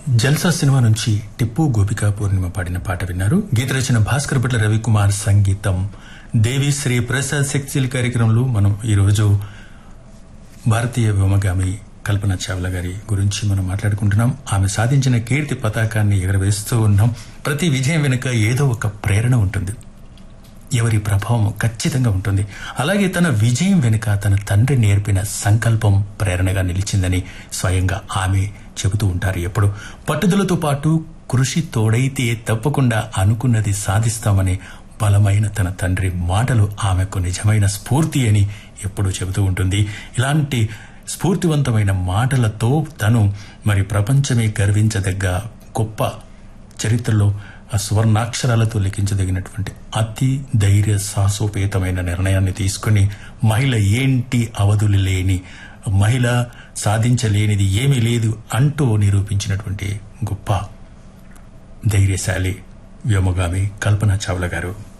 జల్సా cinema నుంచి టిప్పు గోపికా పూర్ణిమ పాడిన పాట విన్నారు గీత రచన భాస్కర్ భట్ల రవికుమార్ సంగీతం దేవి శ్రీ ప్రసాద్ శక్తిల్ కార్యక్రమంలో మనం ఈరోజు భారతీయ వ్యోమగామి కల్పన చావ్లా గారి గురించి మనం మాట్లాడుకుంటున్నాం ఆమె సాధించిన కీర్తి పతాకాన్ని ఎగరవేస్తూ ఉన్నాం ప్రతి విజయం వెనుక ఏదో ఒక ప్రేరణ ఉంటుంది ఎవరి ప్రభావం ఖచ్చితంగా ఉంటుంది అలాగే తన విజయం వెనుక తన తండ్రి నేర్పిన సంకల్పం ప్రేరణగా నిలిచిందని స్వయంగా ఆమె చెబుతూ ఉంటారు ఎప్పుడు పట్టుదలతో పాటు కృషి తోడైతే తప్పకుండా అనుకున్నది సాధిస్తామని బలమైన తన తండ్రి మాటలు ఆమెకు నిజమైన స్ఫూర్తి అని ఎప్పుడూ చెబుతూ ఉంటుంది ఇలాంటి స్ఫూర్తివంతమైన మాటలతో తను మరి ప్రపంచమే గర్వించదగ్గ గొప్ప చరిత్రలో ఆ సువర్ణాక్షరాలతో లిఖించదగినటువంటి అతి ధైర్య సాహసోపేతమైన నిర్ణయాన్ని తీసుకుని మహిళ ఏంటి అవధులు లేని మహిళ సాధించలేనిది ఏమీ లేదు అంటూ నిరూపించినటువంటి గొప్ప ధైర్యశాలి వ్యోమగామి కల్పన చావ్లా గారు